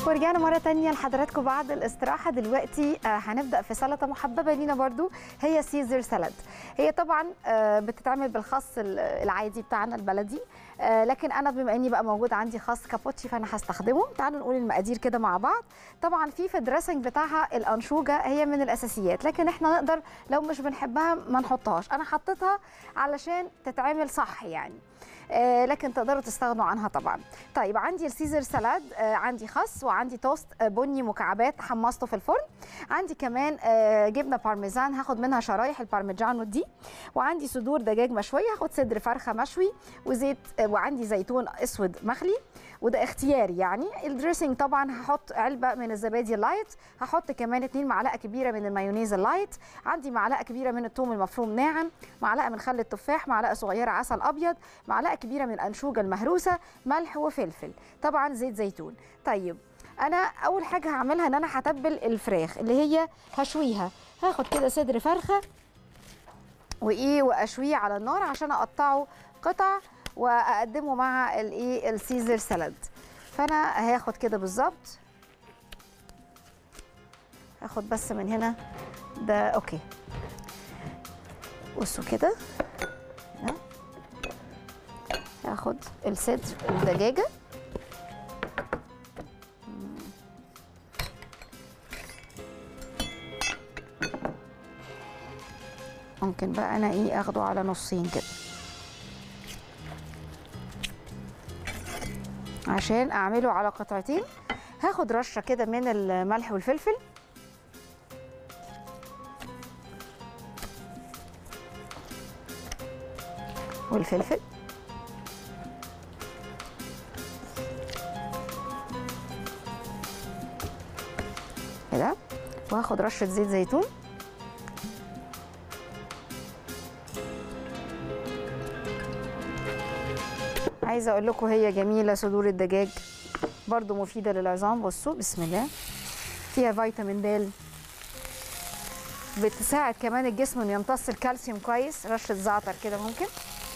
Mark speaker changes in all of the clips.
Speaker 1: ورجعنا مرة تانية لحضراتكم بعد الاستراحة دلوقتي آه، هنبدأ في سلطة محببة لينا برضو هي سيزر سالاد هي طبعا آه، بتتعمل بالخس ال- العادي بتاعنا البلدي آه، لكن أنا بما إني بقى موجود عندي خس كابوتشي فأنا هستخدمه تعالوا نقول المقادير كده مع بعض طبعا في في الدريسنج بتاعها الأنشوجة هي من الأساسيات لكن إحنا نقدر لو مش بنحبها ما نحطهاش أنا حطيتها علشان تتعمل صح يعني آه، لكن تقدروا تستغنوا عنها طبعا طيب عندي السيزر سالاد آه، عندي خس وعندي توست آه، بني مكعبات حمصته في الفرن عندي كمان آه، جبنه بارميزان هاخد منها شرايح البارميجانو دي وعندي صدور دجاج مشويه هاخد صدر فرخه مشوي وزيت آه، وعندي زيتون اسود مخلي وده اختياري يعني الدريسنج طبعا هحط علبه من الزبادي اللايت هحط كمان 2 معلقه كبيره من المايونيز اللايت عندي معلقه كبيره من الثوم المفروم ناعم معلقه من خل التفاح معلقه صغيره عسل ابيض معلقه كبيره من الانشوجه المهروسه ملح وفلفل طبعا زيت زيتون طيب انا اول حاجه هعملها ان انا هتبل الفراخ اللي هي هشويها هاخد كده صدر فرخه وايه واشويه على النار عشان اقطعه قطع واقدمه مع الايه السيزر سالاد فانا هاخد كده بالظبط هاخد بس من هنا ده اوكي بصوا كده هنا. هاخد الصدر الدجاجه ممكن بقى انا ايه اخده على نصين كده عشان اعمله على قطعتين هاخد رشه كده من الملح والفلفل والفلفل كده وهاخد رشه زيت زيتون عايزه اقول لكم هي جميله صدور الدجاج برضو مفيده للعظام بصوا بسم الله فيها فيتامين د بتساعد كمان الجسم انه يمتص الكالسيوم كويس رشه زعتر كده ممكن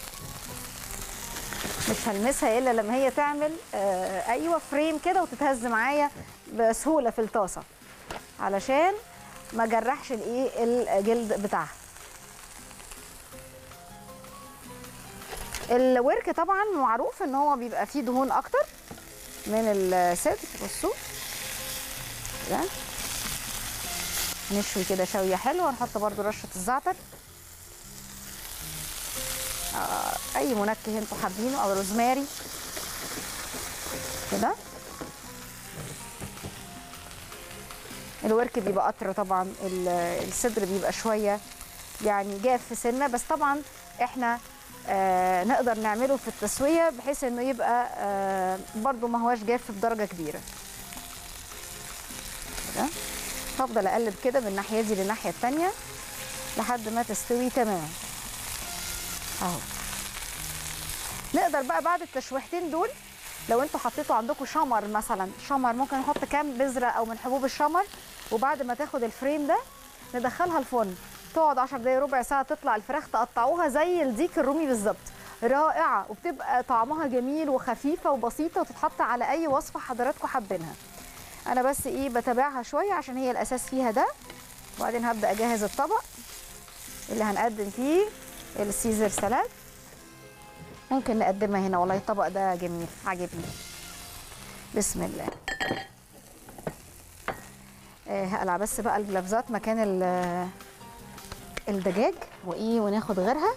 Speaker 1: مش هلمسها الا لما هي تعمل آه ايوه فريم كده وتتهز معايا بسهوله في الطاسه علشان ما جرحش الايه الجلد بتاعها الورك طبعا معروف ان هو بيبقى فيه دهون اكتر من الصدر بصوا كده نشوي كده شويه حلوه نحط برده رشه الزعتر آه اي منكه انتوا حابينه او روزماري كده الورك بيبقى قطر طبعا ال- الصدر بيبقى شويه يعني جاف في سنه بس طبعا احنا آه نقدر نعمله في التسويه بحيث انه يبقى آه برضو ما هواش جاف بدرجه كبيره كده هفضل اقلب كده من الناحيه دي للناحيه التانيه لحد ما تستوي تماما اهو نقدر بقى بعد التشويحتين دول لو انتوا حطيتوا عندكم شمر مثلا شمر ممكن نحط كام بذره او من حبوب الشمر وبعد ما تاخد الفريم ده ندخلها الفرن تقعد 10 دقايق ربع ساعه تطلع الفراخ تقطعوها زي الديك الرومي بالظبط رائعه وبتبقى طعمها جميل وخفيفه وبسيطه وتتحط على اي وصفه حضراتكم حابينها انا بس ايه بتابعها شويه عشان هي الاساس فيها ده وبعدين هبدا اجهز الطبق اللي هنقدم فيه السيزر سالاد ممكن نقدمها هنا والله الطبق ده جميل عاجبني بسم الله آه، هقلع بس بقى الجلافزات مكان ال- الدجاج وايه وناخد غيرها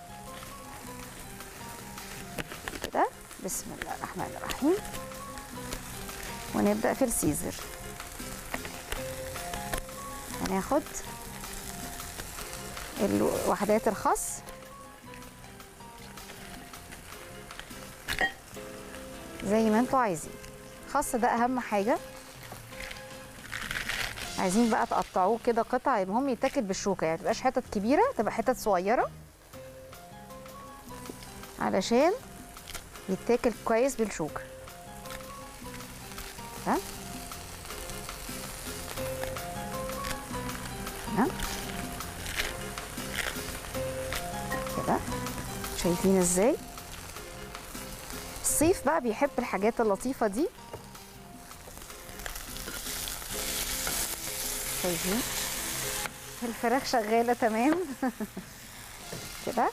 Speaker 1: كده بسم الله الرحمن الرحيم ونبدا في السيزر هناخد ال- وحدات الخس زي ما انتوا عايزين الخس ده اهم حاجه عايزين بقى تقطعوه كده قطع المهم يتاكل بالشوكه يعني متبقاش حتت كبيره تبقى حتت صغيره علشان يتاكل كويس بالشوكه ها ها كده شايفين ازاي الصيف بقى بيحب الحاجات اللطيفه دي شايفين الفراخ شغاله تمام كده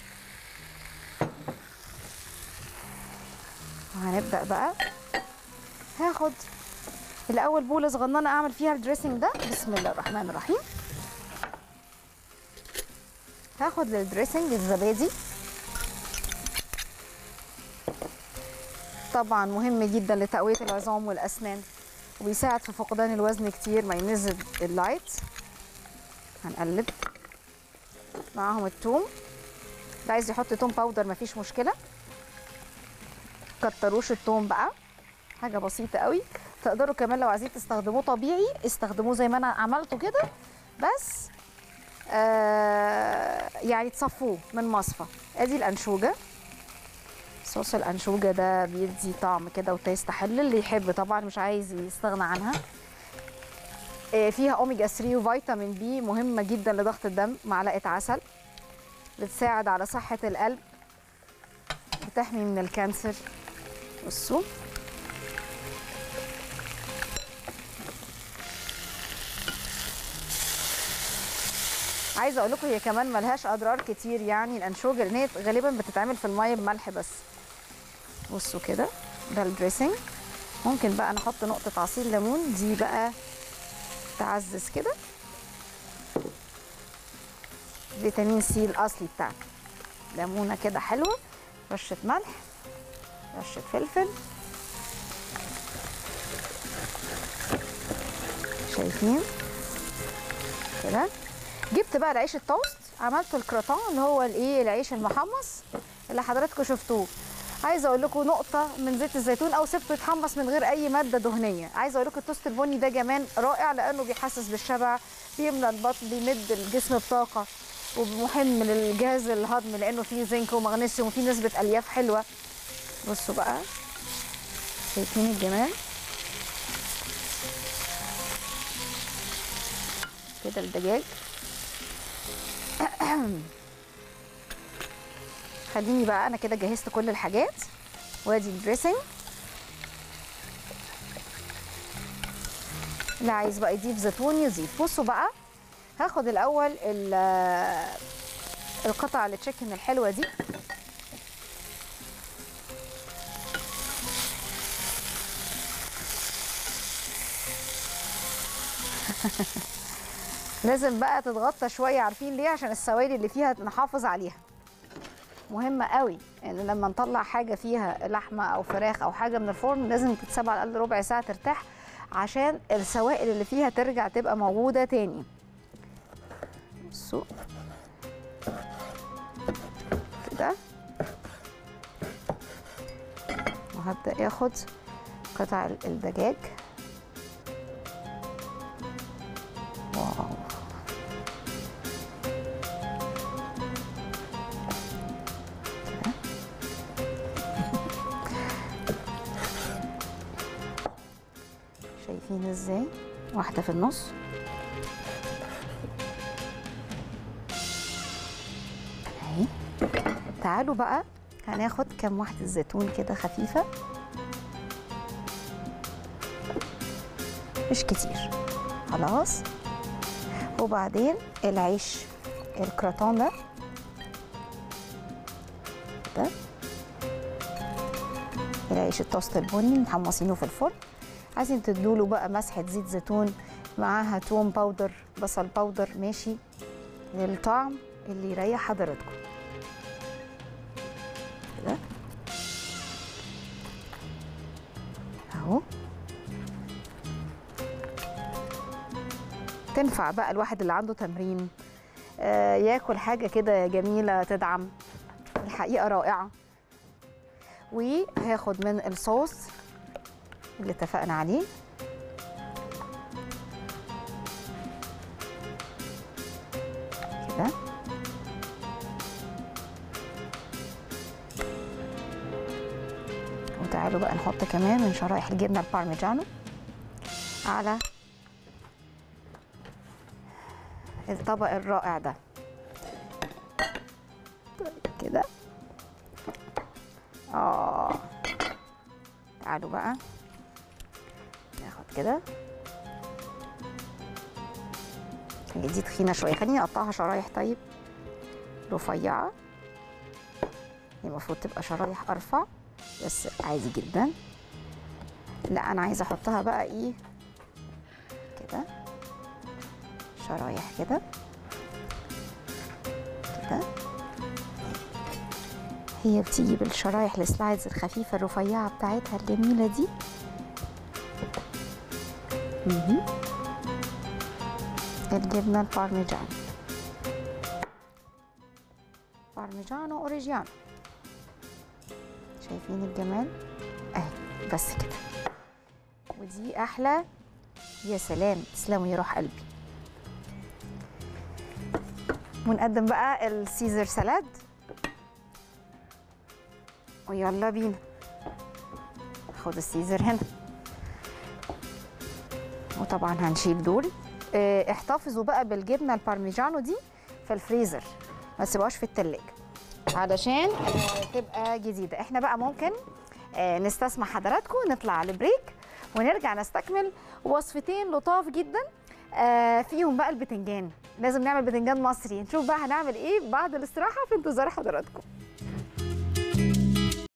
Speaker 1: وهنبدا بقى هاخد الاول بوله صغننه اعمل فيها الدريسنج ده بسم الله الرحمن الرحيم هاخد للدريسنج الزبادي طبعا مهم جدا لتقويه العظام والاسنان وبيساعد في فقدان الوزن كتير مايونيز اللايت هنقلب معاهم التوم اللي عايز يحط توم باودر مفيش مشكله كتروش التوم بقى حاجه بسيطه قوي تقدروا كمان لو عايزين تستخدموه طبيعي استخدموه زي ما انا عملته كده بس آه يعني تصفوه من مصفى ادي الانشوجه صوص الانشوجه ده بيدي طعم كده وتيست حلو اللي يحب طبعا مش عايز يستغنى عنها آه فيها اوميجا 3 وفيتامين بي مهمه جدا لضغط الدم معلقه عسل بتساعد على صحه القلب بتحمي من الكانسر بصوا عايزه اقول لكم هي كمان ملهاش اضرار كتير يعني الانشوجه لان هي غالبا بتتعمل في الميه بملح بس بصوا كده ده الدريسنج ممكن بقى نحط نقطه عصير ليمون دي بقى تعزز كده فيتامين سي الاصلي بتاعنا ليمونه كده حلوه رشه ملح رشه فلفل شايفين كده جبت بقى العيش التوست عملت الكراتان اللي هو الايه العيش المحمص اللي حضراتكم شفتوه عايزه اقول لكم نقطه من زيت الزيتون او سبته يتحمص من غير اي ماده دهنيه عايزه اقول لكم التوست البني ده كمان رائع لانه بيحسس بالشبع بيملى البطن بيمد الجسم بطاقه ومهم للجهاز الهضمي لانه فيه زنك ومغنيسيوم وفيه نسبه الياف حلوه بصوا بقى شايفين الجمال كده الدجاج خليني بقى انا كده جهزت كل الحاجات وادي الدريسنج اللي عايز بقى يضيف زيتون يضيف بصوا بقى هاخد الاول القطع التشيكن الحلوه دي لازم بقى تتغطى شويه عارفين ليه عشان السوائل اللي فيها نحافظ عليها مهمه قوي ان يعني لما نطلع حاجه فيها لحمه او فراخ او حاجه من الفرن لازم تتساب على الاقل ربع ساعه ترتاح عشان السوائل اللي فيها ترجع تبقى موجوده تاني بصوا كده وهبدا اخد قطع الدجاج واو شايفين ازاي واحده في النص اهي تعالوا بقى هناخد كام واحده زيتون كده خفيفه مش كتير خلاص وبعدين العيش الكراتون ده ده العيش التوست البني محمصينه في الفرن عايزين تدوله بقى مسحه زيت زيتون معاها توم باودر بصل باودر ماشي للطعم اللي يريح حضراتكم كده اهو تنفع بقى الواحد اللي عنده تمرين آه ياكل حاجه كده جميله تدعم الحقيقه رائعه وهاخد من الصوص اللي اتفقنا عليه كده وتعالوا بقى نحط كمان من شرايح الجبنه البارميجانو على الطبق الرائع ده كده اه تعالوا بقى ناخد كده الحاجه دي تخينه شويه خليني اقطعها شرايح طيب رفيعه هي المفروض تبقى شرايح ارفع بس عادي جدا لا انا عايزه احطها بقى ايه كده شرايح كده كده هي بتيجي بالشرايح السلايدز الخفيفه الرفيعه بتاعتها الجميله دي مهم. الجبنه البارميجان بارميجانو اوريجيانو شايفين الجمال اهي بس كده ودي احلى يا سلام تسلموا يا روح قلبي ونقدم بقى السيزر سالاد ويلا بينا خد السيزر هنا وطبعا هنشيل دول اه، احتفظوا بقى بالجبنه البارميجانو دي في الفريزر ما تسيبوهاش في التلاجة علشان اه، تبقى جديده احنا بقى ممكن اه، نستسمح حضراتكم نطلع على بريك ونرجع نستكمل وصفتين لطاف جدا آه، فيهم بقى البتنجان لازم نعمل بتنجان مصري نشوف بقى هنعمل ايه بعد الاستراحه في انتظار حضراتكم